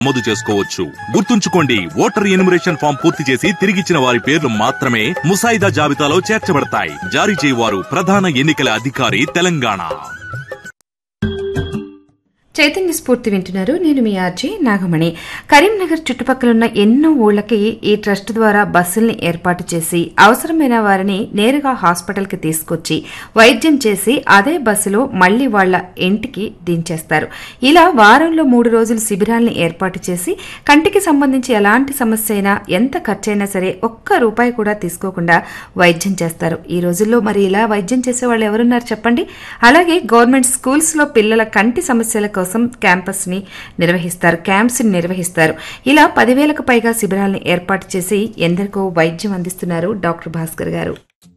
నమోదు చేసుకోవచ్చు గుర్తుంచుకోండి ఓటర్ ఎన్యుమరేషన్ ఫామ్ పూర్తి చేసి తిరిగిచ్చిన వారి పేర్లు మాత్రమే ముసాయిదా జాబితాలో చేర్చబడతాయి జారీ చేయవారు ప్రధాన ఎన్నికల అధికారి తెలంగాణ చైతన్య స్ఫూర్తి వింటున్నారు నేను మీ ఆర్జీ నాగమణి కరీంనగర్ చుట్టుపక్కలున్న ఎన్నో ఊళ్ళకి ఈ ట్రస్ట్ ద్వారా బస్సుల్ని ఏర్పాటు చేసి అవసరమైన వారిని నేరుగా హాస్పిటల్కి తీసుకొచ్చి వైద్యం చేసి అదే బస్సులో మళ్లీ వాళ్ల ఇంటికి దించేస్తారు ఇలా వారంలో మూడు రోజులు శిబిరాల్ని ఏర్పాటు చేసి కంటికి సంబంధించి ఎలాంటి సమస్య అయినా ఎంత ఖర్చైనా సరే ఒక్క రూపాయి కూడా తీసుకోకుండా వైద్యం చేస్తారు ఈ రోజుల్లో మరి ఇలా వైద్యం చేసే వాళ్ళు ఎవరున్నారు చెప్పండి అలాగే గవర్నమెంట్ స్కూల్స్ లో పిల్లల కంటి సమస్యల కోసం క్యాంపస్ ని నిర్వహిస్తారు క్యాంప్స్ ని నిర్వహిస్తారు ఇలా పదివేలకు పైగా శిబిరాల్ని ఏర్పాటు చేసి ఎందరికో వైద్యం అందిస్తున్నారు డాక్టర్ భాస్కర్ గారు